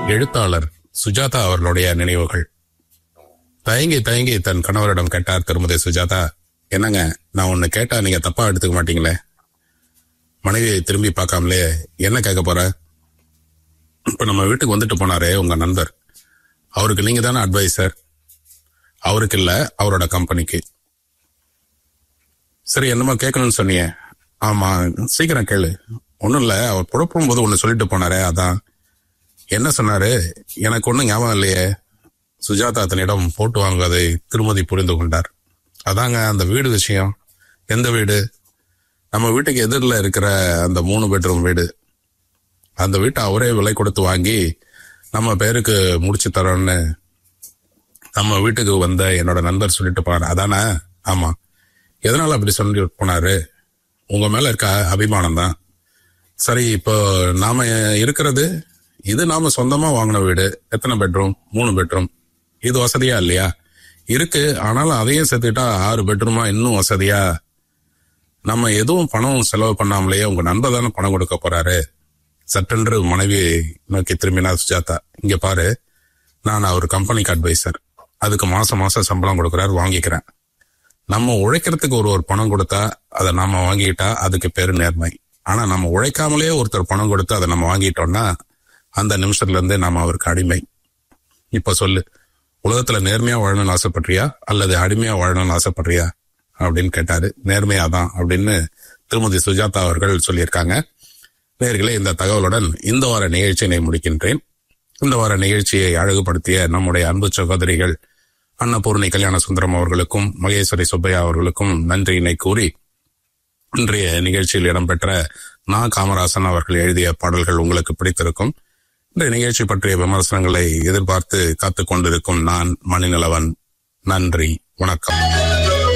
எழுத்தாளர் சுஜாதா அவர்களுடைய நினைவுகள் தயங்கி தயங்கி தன் கணவரிடம் கேட்டார் திருமதி சுஜாதா என்னங்க நான் ஒன்னு கேட்டா நீங்க தப்பா எடுத்துக்க மாட்டீங்களே மனைவியை திரும்பி பார்க்காமலே என்ன கேட்க போற இப்ப நம்ம வீட்டுக்கு வந்துட்டு போனாரே உங்க நண்பர் அவருக்கு நீங்க தானே அட்வைசர் அவருக்கு இல்ல அவரோட கம்பெனிக்கு சரி என்னமோ கேட்கணும்னு சொன்னீங்க ஆமா சீக்கிரம் கேளு ஒண்ணும் இல்ல அவர் புறப்படும் போது ஒண்ணு சொல்லிட்டு போனாரே அதான் என்ன சொன்னாரு எனக்கு ஒண்ணும் ஞாபகம் இல்லையே சுஜாதா தன்னிடம் போட்டு வாங்குவதை திருமதி புரிந்து கொண்டார் அதாங்க அந்த வீடு விஷயம் எந்த வீடு நம்ம வீட்டுக்கு எதிரில் இருக்கிற அந்த மூணு பெட்ரூம் வீடு அந்த வீட்டை அவரே விலை கொடுத்து வாங்கி நம்ம பேருக்கு முடிச்சு தரோன்னு நம்ம வீட்டுக்கு வந்த என்னோட நண்பர் சொல்லிட்டு போனார் அதானே ஆமா எதனால அப்படி சொல்லிட்டு போனாரு உங்க மேல இருக்க அபிமானம் தான் சரி இப்போ நாம இருக்கிறது இது நாம சொந்தமா வாங்கின வீடு எத்தனை பெட்ரூம் மூணு பெட்ரூம் இது வசதியா இல்லையா இருக்கு ஆனாலும் அதையும் சேர்த்துக்கிட்டா ஆறு பெட்ரூமா இன்னும் வசதியா நம்ம எதுவும் பணம் செலவு பண்ணாமலேயே உங்க நண்பர் தானே பணம் கொடுக்க போறாரு சட்டென்று மனைவி நோக்கி திரும்பினா சுஜாதா இங்க பாரு நான் அவர் கம்பெனிக்கு அட்வைசர் அதுக்கு மாசம் மாசம் சம்பளம் கொடுக்குறாரு வாங்கிக்கிறேன் நம்ம உழைக்கிறதுக்கு ஒரு ஒரு பணம் கொடுத்தா அதை நாம வாங்கிட்டா அதுக்கு பேரு நேர்மை ஆனா நம்ம உழைக்காமலே ஒருத்தர் பணம் கொடுத்து அதை நம்ம வாங்கிட்டோம்னா அந்த நிமிஷத்துல இருந்தே நாம அவருக்கு அடிமை இப்ப சொல்லு உலகத்துல நேர்மையா வாழணும்னு ஆசைப்படுறியா அல்லது அடிமையா வாழணும்னு ஆசைப்படுறியா அப்படின்னு கேட்டாரு நேர்மையா தான் அப்படின்னு திருமதி சுஜாதா அவர்கள் சொல்லியிருக்காங்க நேர்களே இந்த தகவலுடன் இந்த வார நிகழ்ச்சியினை முடிக்கின்றேன் இந்த வார நிகழ்ச்சியை அழகுபடுத்திய நம்முடைய அன்பு சகோதரிகள் அன்னபூர்ணி கல்யாண சுந்தரம் அவர்களுக்கும் மகேஸ்வரி சுப்பையா அவர்களுக்கும் நன்றியினை கூறி இன்றைய நிகழ்ச்சியில் இடம்பெற்ற நா காமராசன் அவர்கள் எழுதிய பாடல்கள் உங்களுக்கு பிடித்திருக்கும் இந்த நிகழ்ச்சி பற்றிய விமர்சனங்களை எதிர்பார்த்து காத்துக் கொண்டிருக்கும் நான் மணிநலவன் நன்றி வணக்கம்